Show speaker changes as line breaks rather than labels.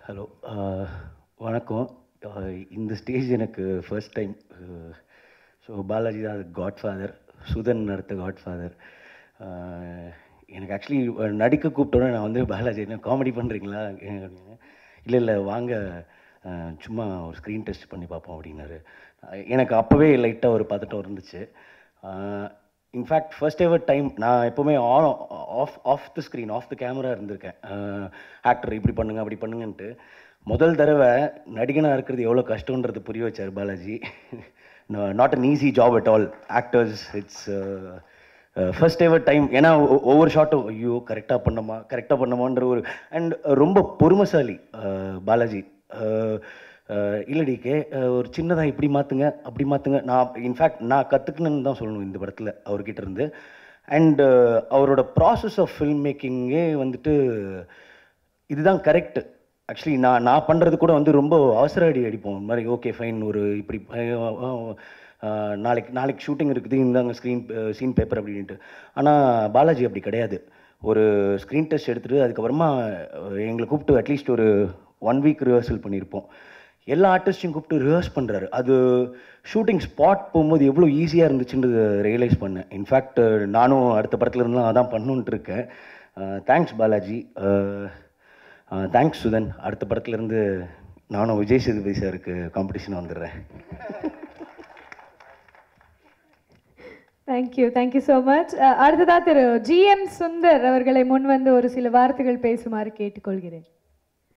hello வணக்கம் அஹ், இந்த stage எனக்கு ஃபர்ஸ்ட் டைம் ஸோ பாலாஜி தான் காட்ஃபாதர் சுதன் அடுத்த காட்ஃபாதர் எனக்கு ஆக்சுவலி நடிக்க கூப்பிட்டோன்னே நான் வந்து பாலாஜி என்ன காமெடி பண்ணுறீங்களா அப்படின்னு இல்லை இல்லை வாங்க அஹ், சும்மா ஒரு ஸ்க்ரீன் டெஸ்ட் பண்ணி பார்ப்போம் அப்படின்னாரு அஹ், எனக்கு அப்போவே லைட்டாக ஒரு பதட்டம் இருந்துச்சு இன்ஃபேக்ட் ஃபர்ஸ்ட் எவர் டைம் நான் எப்போவுமே on off off the screen off the camera இருந்திருக்கேன் ஆக்டர் இப்படி பண்ணுங்க அப்படி பண்ணுங்கன்ட்டு முதல் தடவை நடிகனாக இருக்கிறது எவ்வளோ கஷ்டன்றது புரிய வச்சார் Balaji not an easy job at all actors it's first ever time ஏன்னா ஒ- ஒவ்வொரு ஷாட்டும் ஐயோ கரெக்டாக பண்ணமா கரெக்டாக பண்ணமான்ற ஒரு அண்ட் ரொம்ப பொறுமைசாலி அஹ், பாலாஜி அஹ், அஹ், இல்லை டிகே ஒரு சின்னதாக இப்படி மாற்றுங்க அப்படி மாற்றுங்க நான் இன்ஃபேக்ட் நான் கற்றுக்கணுன்னு தான் சொல்லணும் இந்த படத்தில் அவர்கிட்ட இருந்து அண்ட் அவரோட ப்ராசஸ் ஆஃப் ஃபில்ம் மேக்கிங்கே வந்துட்டு இதுதான் கரெக்ட் ஆக்சுவலி நான் நான் பண்ணுறது கூட வந்து ரொம்ப அவசர அடி அடிப்போம் இந்த மாதிரி ஓகே ஃபைன் ஒரு இப்படி அஹ், அஹ், அஹ், நாளைக்கு நாளைக்கு ஷூட்டிங் இருக்குது இந்தாங்க ஸ்க்ரீன் சீன் பேப்பர் அப்படின்ட்டு ஆனால் பாலாஜி அப்படி கிடையாது ஒரு ஸ்க்ரீன் டெஸ்ட் எடுத்துகிட்டு அதுக்கப்புறமா அஹ், எங்களை கூப்பிட்டு அட்லீஸ்ட் ஒரு ஒன் வீக் ரிஹர்சல் பண்ணியிருப்போம் எல்லா ஆர்டிஸ்டையும் கூப்பிட்டு ரிஹர்ஸ் பண்ணுறாரு அது ஷூட்டிங் ஸ்பாட் போகும்போது எவ்வளோ ஈஸியாக இருந்துச்சுன்றது ரியலைஸ் பண்ணேன் இன்ஃபேக்ட் நானும் அடுத்த படத்துல இருந்தெல்லாம் அதான் பண்ணணுன்ட்டு இருக்கேன் தேங்க்ஸ் பாலாஜி தேங்க்ஸ் சுதன் அடுத்த படத்துலேருந்து நானும் விஜய் சேதுபதி சாருக்கு காம்படிஷன் வந்துடுறேன்
தேங்க்யூ தேங்க்யூ ஸோ மச் அடுத்ததா திரு ஜிஎம் சுந்தர் அவர்களை முன் வந்து ஒரு சில வார்த்தைகள் பேசுமாறு கேட்டுக்கொள்கிறேன்